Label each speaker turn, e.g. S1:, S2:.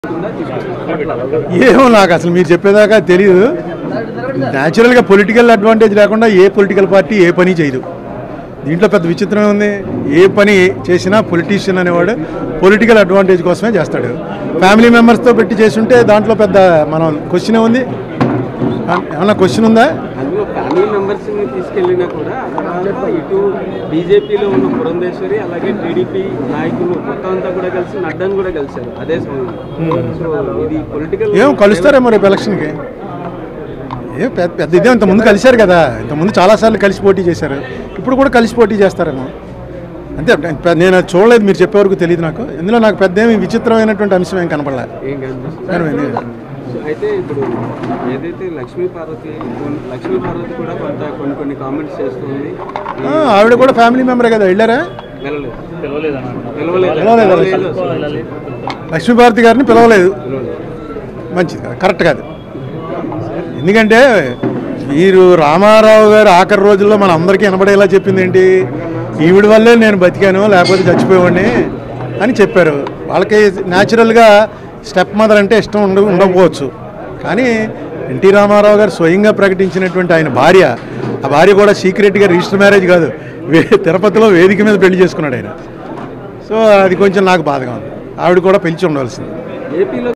S1: ఏమో నాకు అసలు మీరు చెప్పేదాకా తెలియదు న్యాచురల్గా పొలిటికల్ అడ్వాంటేజ్ లేకుండా ఏ పొలిటికల్ పార్టీ ఏ పని చేయదు దీంట్లో పెద్ద విచిత్రం ఉంది ఏ పని చేసినా పొలిటీషియన్ అనేవాడు పొలిటికల్ అడ్వాంటేజ్ కోసమే చేస్తాడు ఫ్యామిలీ మెంబర్స్తో పెట్టి చేస్తుంటే దాంట్లో పెద్ద మనం క్వశ్చన్ ఉంది ఏమన్నా క్వశ్చన్ ఉందా
S2: అందులో ఫ్యామిలీ మెంబర్స్ ని తీసుకెళ్ళినా కూడా అక్కడ ఇటు బీజేపీలో ఉన్న పురంధేశ్వరి అలాగే టీడీపీ నాయకులు మొత్తం అంతా కూడా కలిసి నడ్డాను కూడా కలిశారు అదే సమయంలో సో ఇది పొలిటికల్
S1: ఏం కలుస్తారేమో రేపు ఎలక్షన్కి ఏ పెద్ద పెద్ద ఇదే ఇంత ముందు కలిశారు కదా ఇంతకుముందు చాలాసార్లు కలిసి పోటీ చేశారు ఇప్పుడు కూడా కలిసి పోటీ చేస్తారేమో అంతే పె- నేను అది చూడలేదు మీరు చెప్పే వరకు తెలియదు నాకు ఇందులో నాకు పెద్ద ఏమి విచిత్రమైనటువంటి అంశం ఏం కనపడలే
S2: ఏం కనిపిస్తుంది
S1: కనిపించింది.
S2: సో అయితే ఇప్పుడు ఏదైతే లక్ష్మీ పార్వతి లక్ష్మీ పార్వతి కూడా కొంత కొన్ని కొన్ని కామెంట్స్ చేస్తుంది
S1: ఆ, ఆవిడ కూడా ఫ్యామిలీ మెంబరే కదా వెళ్ళారా
S2: వెళ్ళలేదు పిలవలేదు
S1: పిలవలేదు.
S2: పిలవలేదు.
S1: లక్ష్మీభారతి గారిని పిలవలేదు
S2: పిలవలేదు.
S1: మంచిది కాదు కరెక్ట్ కాదు ఎందుకంటే వీరు రామారావు గారు ఆఖరి రోజుల్లో మన అందరికీ వినపడేలా చెప్పింది ఏంటి ఈవిడ వల్లే నేను బతికాను లేకపోతే చచ్చిపోయేవాడిని అని చెప్పారు వాళ్ళకి న్యాచురల్గా స్టెప్ మదర్ అంటే ఇష్టం ఉండ ఉండకపోవచ్చు కానీ ఎన్టీ రామారావు గారు స్వయంగా ప్రకటించినటువంటి ఆయన భార్య ఆ భార్య కూడా సీక్రెట్గా రిజిస్టర్ మ్యారేజ్ కాదు వే తిరుపతిలో వేదిక మీద పెళ్లి చేసుకున్నాడు ఆయన సో అది కొంచెం నాకు బాధగా ఉంది ఆవిడ కూడా పెంచి ఉండవలసింది
S2: ఏపీలో